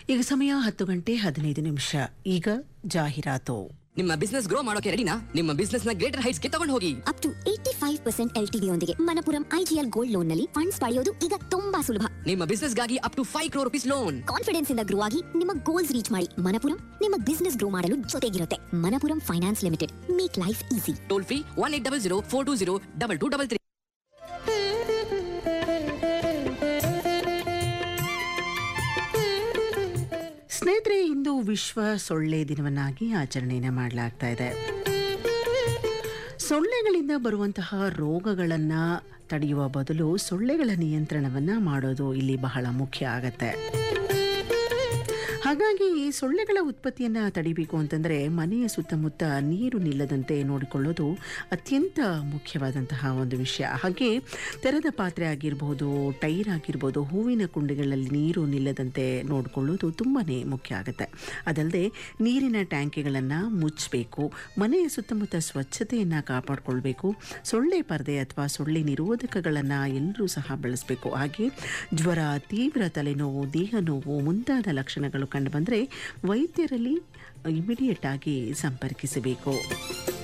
ಈಗ ಸಮಯ ಹತ್ತು ಗಂಟೆ ಹದಿನೈದು ನಿಮಿಷ ಈಗ ಜಾಹೀರಾತು ನಿಮ್ಮ ಬಿಸ್ನೆಸ್ ಗ್ರೋ ಮಾಡೋಕೆ ರೆಡಿನಾ ನಿಮ್ಮ ಬಿಸ್ನೆಸ್ ನ ಗ್ರೇಟರ್ ಹೈಟ್ಸ್ ಗೆ ತಗೊಂಡು ಹೋಗಿ up to eighty five percent L T ಯೊಂದಿಗೆ ಮನಪುರಂ ಐಜಿಎಲ್ ಗೋಲ್ಡ್ ಲೋನ್ ನಲ್ಲಿ ಫಂಡ್ಸ್ ಪಡೆಯೋದು ಈಗ ತುಂಬಾ ಸುಲಭ ನಿಮ್ಮ ಬಿಸ್ನೆಸ್ ಗಾಗಿ up to five crore rupees loan confidence ಇಂದ ಗ್ರೋ ಆಗಿ ನಿಮ್ಮ ಗೋಲ್ಸ್ ರೀಚ್ ಮಾಡಿ ಮನಪುರಂ ನಿಮ್ಮ ಬಿಸ್ನೆಸ್ ಗ್ರೋ ಮಾಡಲು ಜೊತೆಗಿರುತ್ತೆ Manappuram finance limited make life easy toll free one eight double zero four two zero double two double three ಸ್ನೇಹಿತರೆ ಇಂದು ವಿಶ್ವ ಸೊಳ್ಳೆ ದಿನವನ್ನಾಗಿ ಆಚರಣೆಯನ್ನು ಮಾಡಲಾಗ್ತಾ ಇದೆ ಸೊಳ್ಳೆಗಳಿಂದ ಬರುವಂತಹ ರೋಗಗಳನ್ನು ತಡೆಯುವ ಬದಲು ಸೊಳ್ಳೆಗಳ ನಿಯಂತ್ರಣವನ್ನು ಮಾಡೋದು ಇಲ್ಲಿ ಬಹಳ ಮುಖ್ಯ ಆಗತ್ತೆ ಹಾಗಾಗಿ ಈ ಸೊಳ್ಳೆಗಳ ಉತ್ಪತ್ತಿಯನ್ನು ತಡಿಬೇಕು ಅಂತಂದರೆ ಮನೆಯ ಸುತ್ತಮುತ್ತ ನೀರು ನಿಲ್ಲದಂತೆ ನೋಡಿಕೊಳ್ಳೋದು ಅತ್ಯಂತ ಮುಖ್ಯವಾದಂತಹ ಒಂದು ವಿಷಯ ಹಾಗೆ ತೆರೆದ ಪಾತ್ರೆ ಆಗಿರ್ಬೋದು ಟೈರ್ ಆಗಿರ್ಬೋದು ಹೂವಿನ ಕುಂಡಿಗಳಲ್ಲಿ ನೀರು ನಿಲ್ಲದಂತೆ ನೋಡಿಕೊಳ್ಳೋದು ತುಂಬಾ ಮುಖ್ಯ ಆಗುತ್ತೆ ಅದಲ್ಲದೆ ನೀರಿನ ಟ್ಯಾಂಕಿಗಳನ್ನು ಮುಚ್ಚಬೇಕು ಮನೆಯ ಸುತ್ತಮುತ್ತ ಸ್ವಚ್ಛತೆಯನ್ನು ಕಾಪಾಡಿಕೊಳ್ಬೇಕು ಸೊಳ್ಳೆ ಪರದೆ ಅಥವಾ ಸೊಳ್ಳೆ ನಿರೋಧಕಗಳನ್ನು ಎಲ್ಲರೂ ಸಹ ಬಳಸಬೇಕು ಹಾಗೆ ಜ್ವರ ತೀವ್ರ ತಲೆನೋವು ದೇಹ ನೋವು ಮುಂತಾದ ಲಕ್ಷಣಗಳು ಕಂಡುಬಂದರೆ ವೈದ್ಯರಲ್ಲಿ ಇಮಿಡಿಯೇಟ್ ಆಗಿ ಸಂಪರ್ಕಿಸಬೇಕು